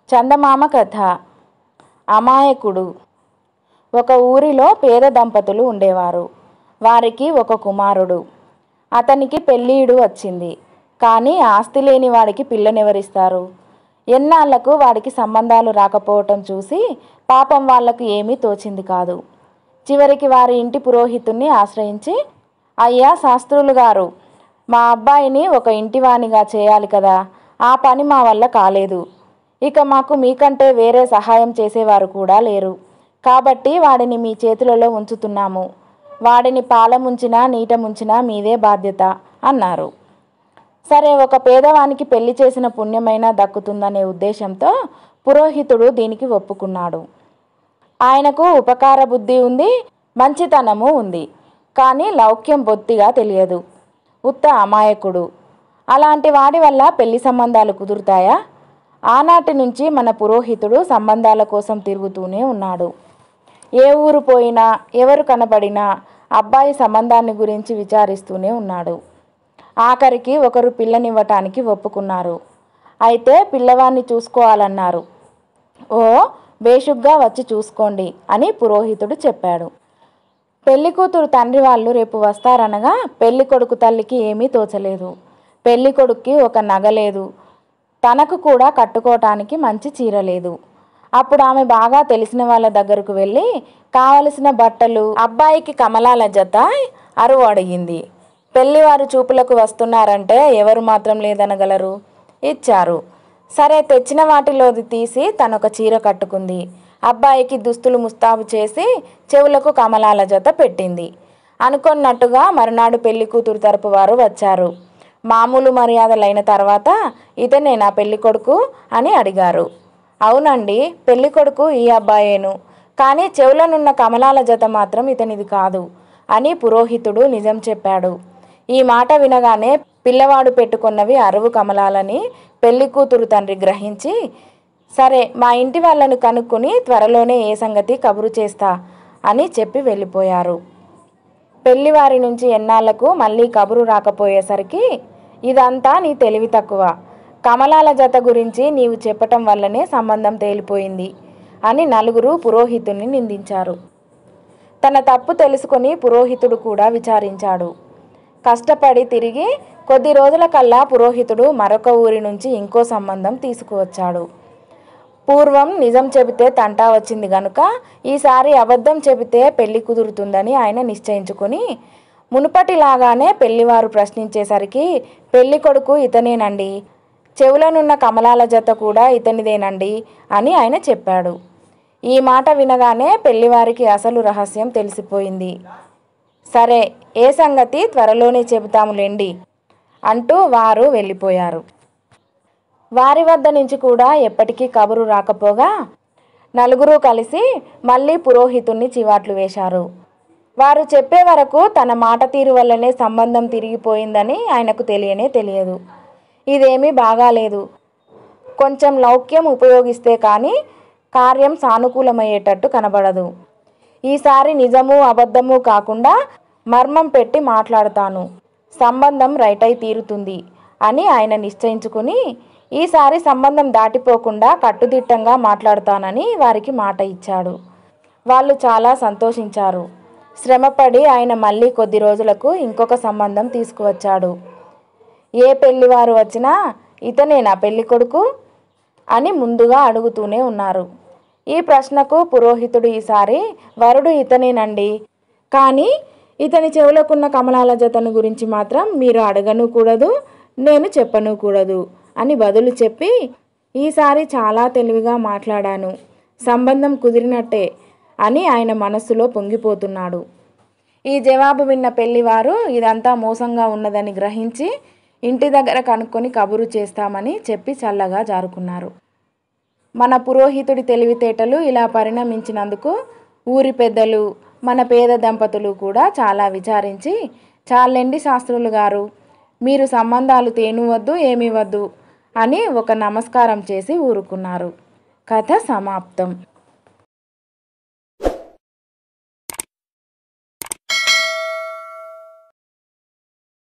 చందమామ కథ అమాయకుడు ఒక ఊరిలో పేద దంపతులు ఉండేవారు వారికి ఒక కుమారుడు అతనికి పెళ్ళీడు వచ్చింది కానీ ఆస్తి లేని వాడికి పిల్లనెవరిస్తారు ఎన్నాళ్లకు వాడికి సంబంధాలు రాకపోవటం చూసి పాపం వాళ్లకు ఏమీ తోచింది కాదు చివరికి వారి ఇంటి పురోహితుణ్ణి ఆశ్రయించి అయ్యా శాస్త్రులు గారు మా అబ్బాయిని ఒక ఇంటివానిగా చేయాలి కదా ఆ పని మా వల్ల కాలేదు ఇక మాకు మీకంటే వేరే సహాయం చేసేవారు కూడా లేరు కాబట్టి వాడిని మీ చేతులలో ఉంచుతున్నాము వాడిని పాల ముంచినా నీట ముంచినా మీదే బాధ్యత అన్నారు సరే ఒక పేదవానికి పెళ్లి చేసిన పుణ్యమైనా దక్కుతుందనే ఉద్దేశంతో పురోహితుడు దీనికి ఒప్పుకున్నాడు ఆయనకు ఉపకార బుద్ధి ఉంది మంచితనము ఉంది కానీ లౌక్యం బొత్తిగా తెలియదు ఉత్త అమాయకుడు అలాంటి వాడి వల్ల పెళ్లి సంబంధాలు కుదురుతాయా ఆనాటి నుంచి మన పురోహితుడు సంబంధాల కోసం తిరుగుతూనే ఉన్నాడు ఏ ఊరు పోయినా ఎవరు కనబడినా అబ్బాయి సంబంధాన్ని గురించి విచారిస్తూనే ఉన్నాడు ఆఖరికి ఒకరు పిల్లనివ్వటానికి ఒప్పుకున్నారు అయితే పిల్లవాన్ని చూసుకోవాలన్నారు ఓ బేషుగ్గా వచ్చి చూసుకోండి అని పురోహితుడు చెప్పాడు పెళ్లి కూతురు తండ్రి వాళ్ళు రేపు వస్తారనగా పెళ్లి కొడుకు తల్లికి ఏమీ తోచలేదు పెళ్లి కొడుక్కి ఒక నగ లేదు తనకు కూడా కట్టుకోవటానికి మంచి చీర లేదు అప్పుడు ఆమె బాగా తెలిసిన వాళ్ళ దగ్గరకు వెళ్ళి కావలసిన బట్టలు అబ్బాయికి కమలాల జత అరువు అడిగింది పెళ్లివారు చూపులకు వస్తున్నారంటే ఎవరు మాత్రం లేదనగలరు ఇచ్చారు సరే తెచ్చిన వాటిలోది తీసి తనొక చీర కట్టుకుంది అబ్బాయికి దుస్తులు ముస్తాబు చేసి చెవులకు కమలాల జత పెట్టింది అనుకున్నట్టుగా మరునాడు పెళ్లి కూతురు తరపు వారు వచ్చారు మామూలు మర్యాదలైన తర్వాత ఇతనే నా పెళ్లి కొడుకు అని అడిగారు అవునండి పెళ్లి కొడుకు ఈ అబ్బాయేను కానీ చెవులనున్న కమలాల జత మాత్రం ఇతనిది కాదు అని పురోహితుడు నిజం చెప్పాడు ఈ మాట వినగానే పిల్లవాడు పెట్టుకున్నవి అరువు కమలాలని పెళ్లి కూతురు తండ్రి గ్రహించి సరే మా ఇంటి వాళ్ళను కనుక్కుని త్వరలోనే ఏ సంగతి కబురు చేస్తా అని చెప్పి వెళ్ళిపోయారు పెళ్లివారి నుంచి ఎన్నాళ్లకు మళ్ళీ కబురు రాకపోయేసరికి ఇదంతా నీ తెలివి తక్కువ కమలాల జత గురించి నీవు చెప్పటం వల్లనే సంబంధం తేలిపోయింది అని నలుగురు పురోహితుణ్ణి నిందించారు తన తప్పు తెలుసుకొని పురోహితుడు కూడా విచారించాడు కష్టపడి తిరిగి కొద్ది రోజుల కల్లా పురోహితుడు మరొక ఊరి నుంచి ఇంకో సంబంధం తీసుకువచ్చాడు పూర్వం నిజం చెబితే తంటా వచ్చింది గనుక ఈసారి అబద్ధం చెబితే పెళ్లి కుదురుతుందని ఆయన నిశ్చయించుకొని మునుపటిలాగానే పెళ్లివారు ప్రశ్నించేసరికి పెళ్లి కొడుకు ఇతనేనండి చెవులనున్న కమలాల జత కూడా ఇతనిదేనండి అని ఆయన చెప్పాడు ఈ మాట వినగానే పెళ్లివారికి అసలు రహస్యం తెలిసిపోయింది సరే ఏ సంగతి త్వరలోనే చెబుతాములేండి అంటూ వారు వెళ్ళిపోయారు వారి వద్ద నుంచి కూడా ఎప్పటికీ కబురు రాకపోగా నలుగురు కలిసి మళ్ళీ పురోహితుణ్ణి చివాట్లు వేశారు వారు చెప్పే వరకు తన మాట తీరు వల్లనే సంబంధం తిరిగిపోయిందని ఆయనకు తెలియనే తెలియదు ఇదేమీ బాగాలేదు కొంచెం లౌక్యం ఉపయోగిస్తే కానీ కార్యం సానుకూలమయ్యేటట్టు కనబడదు ఈసారి నిజము అబద్ధము కాకుండా మర్మం పెట్టి మాట్లాడతాను సంబంధం రైట్ అయి తీరుతుంది అని ఆయన నిశ్చయించుకుని ఈసారి సంబంధం దాటిపోకుండా కట్టుదిట్టంగా మాట్లాడతానని వారికి మాట ఇచ్చాడు వాళ్ళు చాలా సంతోషించారు శ్రమపడి ఆయన మళ్ళీ కొద్ది రోజులకు ఇంకొక సంబంధం తీసుకువచ్చాడు ఏ పెళ్లివారు వచ్చినా ఇతనే నా పెళ్లి కొడుకు అని ముందుగా అడుగుతూనే ఉన్నారు ఈ ప్రశ్నకు పురోహితుడు ఈసారి వరుడు ఇతనేనండి కానీ ఇతని చెవులకున్న కమలాల జతను గురించి మాత్రం మీరు అడగను కూడదు నేను చెప్పను కూడదు అని బదులు చెప్పి ఈసారి చాలా తెలివిగా మాట్లాడాను సంబంధం కుదిరినట్టే అని ఆయన మనస్సులో పొంగిపోతున్నాడు ఈ జవాబు విన్న పెళ్లివారు ఇదంతా మోసంగా ఉన్నదని గ్రహించి ఇంటి దగ్గర కనుక్కొని కబురు చేస్తామని చెప్పి చల్లగా జారుకున్నారు మన పురోహితుడి తెలివితేటలు ఇలా పరిణమించినందుకు ఊరి పెద్దలు మన పేద దంపతులు కూడా చాలా విచారించి చాలండి శాస్త్రులు గారు మీరు సంబంధాలు తేనువద్దు ఏమీ వద్దు అని ఒక నమస్కారం చేసి ఊరుకున్నారు కథ సమాప్తం